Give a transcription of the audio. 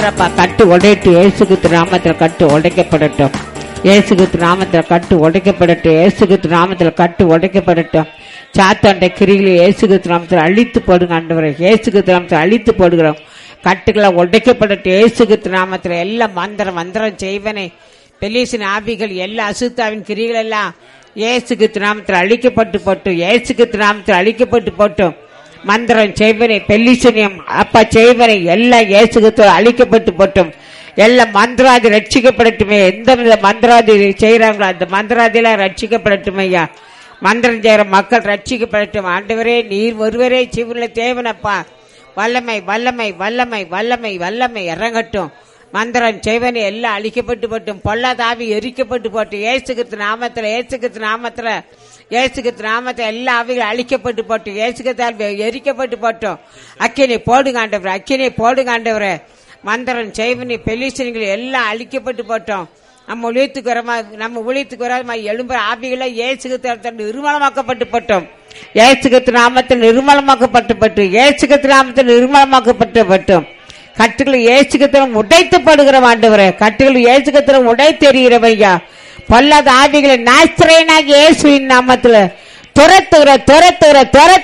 அப்பா, கட்டு உடைட்டு இயேசுகித்து நாமத்தில் கட்டு உடைக்கப்படட்டும் இயேசுகித்து நாமத்தில் கட்டு உடைக்கப்படட்டும் இயேசுகித்து நாமத்தில் கட்டு உடைக்கப்படட்டும் சாத்தாண்ட கிரிகளை இயேசுகித்து நாமத்தில் அழித்து போடுங்க ஆண்டவரை இயேசுகித்து நாமத்தில் அழித்து போடுகிறோம் கட்டுகளை உடைக்கப்படட்டும் இயேசுகித்து நாமத்தில் எல்லாம் மந்திரம் மந்திரம் செய்வனே பெலிசின் ஆவிகள் எல்லா அசுத்தாவின் கிரிகள் எல்லாம் இயேசுகித்து நாமத்தில் அழிக்கப்பட்டு போட்டும் இயேசுகித்து நாமத்தில் அழிக்கப்பட்டு போட்டும் மந்திரம் செய்வனை பெல்லிசனியம் அப்பா செய்வனை எல்லாம் இயேசுகத்தோடு அழிக்கப்பட்டு போட்டும் எல்லாம் மந்திராதி ரட்சிக்கப்படட்டுமே எந்த வித மந்திராதி செய்யறாங்களோ அந்த மந்திராதியெல்லாம் ரட்சிக்கப்படட்டும் ஐயா மந்திரம் செய்யற மக்கள் ரட்சிக்கப்படட்டும் ஆண்டவரே நீர் ஒருவரே சிவனில தேவனப்பா வல்லமை வல்லமை வல்லமை வல்லமை வல்லமை இறங்கட்டும் மந்திரம் செய்வனை எல்லாம் அழிக்கப்பட்டு போட்டும் பொல்லாதாவி எரிக்கப்பட்டு போட்டும் ஏசுகித்து நாமத்துல ஏசுகித்து நாமத்துல ஏசுகித்து நாமத்துல எல்லா ஆவிகளும் அழிக்கப்பட்டு போட்டும் ஏசுகத்தால் எரிக்கப்பட்டு போட்டோம் அக்கினை போடுங்க ஆண்டவரே அக்கினை போடுங்க ஆண்டவரே மந்திரம் செய்வனி பெலிசனிகள் எல்லாம் அழிக்கப்பட்டு போட்டோம் நம்ம ஒழியத்துக்கு வரமா நம்ம ஒழியத்துக்கு வராம எழும்புற ஆவிகளை ஏசுகத்தால் நிர்மலமாக்கப்பட்டு போட்டோம் ஏசுகத்து நாமத்தில் நிர்மலமாக்கப்பட்டு பட்டு ஏசுகத்து நாமத்தில் நிர்மலமாக்கப்பட்டு பட்டோம் கட்டுகளை ஏசுகத்திலும் உடைத்துப்படுகிற ஆண்டவரே கட்டுகள் ஏசுகத்திலும் உடைத்தெறிகிறவையா பொல்லாத ஆவிகளை நாஸ்திரேனாக இயேசுவின் நாமத்துல துரத்துகிற துரத்துகிற துரத்து